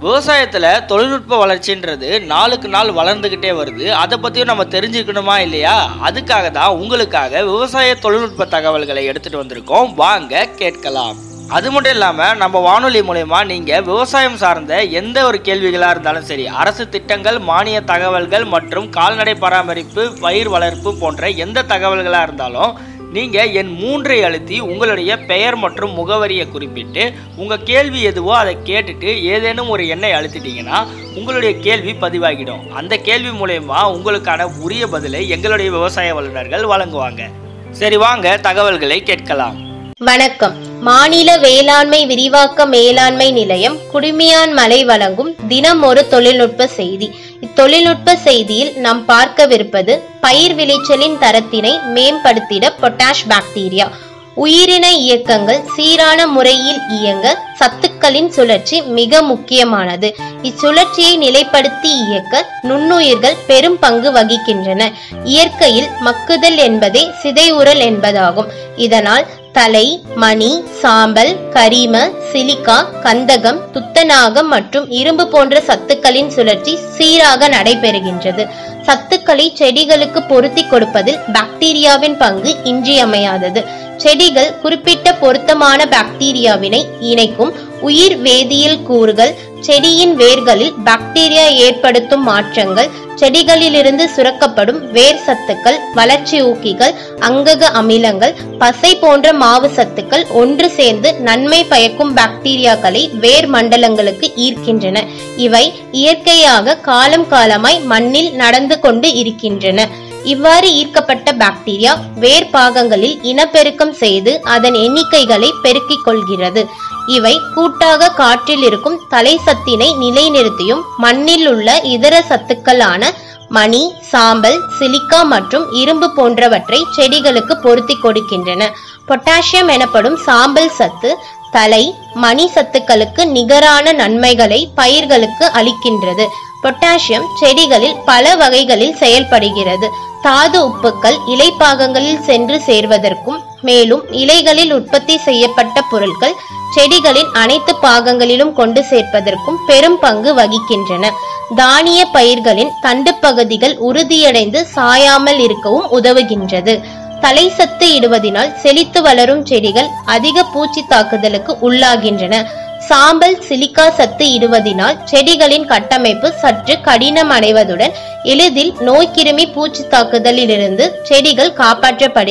விவசாயத்தில் தொழில்நுட்ப வளர்ச்சின்றது நாளுக்கு நாள் வளர்ந்துக்கிட்டே வருது அதை பற்றியும் நம்ம தெரிஞ்சுக்கணுமா இல்லையா அதுக்காக தான் உங்களுக்காக விவசாய தொழில்நுட்ப தகவல்களை எடுத்துகிட்டு வந்திருக்கோம் வாங்க கேட்கலாம் அது மட்டும் இல்லாமல் நம்ம வானொலி மூலயமா நீங்கள் விவசாயம் சார்ந்த எந்த ஒரு கேள்விகளாக இருந்தாலும் சரி அரசு திட்டங்கள் மானிய தகவல்கள் மற்றும் கால்நடை பராமரிப்பு பயிர் வளர்ப்பு போன்ற எந்த தகவல்களாக இருந்தாலும் நீங்கள் என் மூன்றை அழுத்தி உங்களுடைய பெயர் மற்றும் முகவரியை குறிப்பிட்டு உங்கள் கேள்வி எதுவோ அதை கேட்டுட்டு ஏதேனும் ஒரு எண்ணை அழுத்திட்டீங்கன்னா உங்களுடைய கேள்வி பதிவாகிடும் அந்த கேள்வி மூலயமா உங்களுக்கான உரிய பதிலை எங்களுடைய விவசாய வல்லுநர்கள் வழங்குவாங்க சரி வாங்க தகவல்களை கேட்கலாம் வணக்கம் மாநில வேளாண்மை விரிவாக்க மேலாண்மை நிலையம் குடுமியான் மலை வழங்கும் தினம் ஒரு தொழில்நுட்ப செய்தி இத்தொழில்நுட்ப செய்தியில் நாம் பார்க்கவிருப்பது பயிர் விளைச்சலின் தரத்தினை மேம்படுத்திட பொட்டாஷ் பாக்டீரியா உயிரின இயக்கங்கள் சீரான முறையில் இயங்க சத்துக்களின் சுழற்சி மிக முக்கியமானது இச்சுழற்சியை நிலைப்படுத்தி இயக்க நுண்ணுயிர்கள் பெரும் பங்கு வகிக்கின்றன இயற்கையில் மக்குதல் என்பதே சிதைவுறல் என்பதாகும் இதனால் தலை மணி சாம்பல் கரிம சிலிக்கா கந்தகம் துத்தநாகம் மற்றும் இரும்பு போன்ற சத்துக்களின் சுழற்சி சீராக நடைபெறுகின்றது சத்துக்களை செடிகளுக்கு பொருத்தி கொடுப்பதில் பாக்டீரியாவின் பங்கு இன்றியமையாதது செடிகள் குறிப்பிட்ட பொருத்தமான பாக்டீரியாவினை இணைக்கும் உயிர் வேதியியல் கூறுகள் செடியின் வேர்களில் பாக்டீரியா ஏற்படுத்தும் மாற்றங்கள் செடிகளிலிருந்து சுரக்கப்படும் வேர் சத்துக்கள் வளர்ச்சி ஊக்கிகள் அங்கக அமிலங்கள் பசை போன்ற மாவு சத்துக்கள் ஒன்று சேர்ந்து நன்மை பயக்கும் பாக்டீரியாக்களை வேர் மண்டலங்களுக்கு ஈர்க்கின்றன இவை இயற்கையாக காலம் காலமாய் மண்ணில் நடந்து கொண்டு இருக்கின்றன இவ்வாறு ஈர்க்கப்பட்ட பாக்டீரியா வேர் பாகங்களில் இனப்பெருக்கம் செய்து அதன் எண்ணிக்கைகளை பெருக்கிக் கொள்கிறது இவை கூட்டாக காற்றில் இருக்கும் தலை சத்தினை நிலைநிறுத்தியும் மண்ணில் உள்ள இதர சத்துக்களான மணி சாம்பல் சிலிக்கா மற்றும் இரும்பு போன்றவற்றை செடிகளுக்கு பொருத்தி கொடுக்கின்றன பொட்டாசியம் எனப்படும் சாம்பல் சத்து தலை மணி சத்துக்களுக்கு நிகரான நன்மைகளை பயிர்களுக்கு அளிக்கின்றது பொட்டாசியம் செடிகளில் பல வகைகளில் செயல்படுகிறது தாது உப்புக்கள் இலைப்பாகங்களில் சென்று சேர்வதற்கும் மேலும் இலைகளில் உற்பத்தி செய்யப்பட்ட பொருட்கள் செடிகளின் அனைத்து பாகங்களிலும் கொண்டு சேர்ப்பதற்கும் பெரும் பங்கு வகிக்கின்றன தானிய பயிர்களின் தண்டு பகுதிகள் உறுதியடைந்து சாயாமல் இருக்கவும் உதவுகின்றது தலை சத்து இடுவதினால் செழித்து வளரும் செடிகள் அதிக பூச்சி தாக்குதலுக்கு உள்ளாகின்றன சாம்பல் சிலிக்கா சத்து இடுவதினால் செடிகளின் கட்டமைப்பு சற்று கடினம் அடைவதுடன் எளிதில் நோய்க்கிருமி பூச்சி தாக்குதலிலிருந்து செடிகள் காப்பாற்றப்படுகின்றன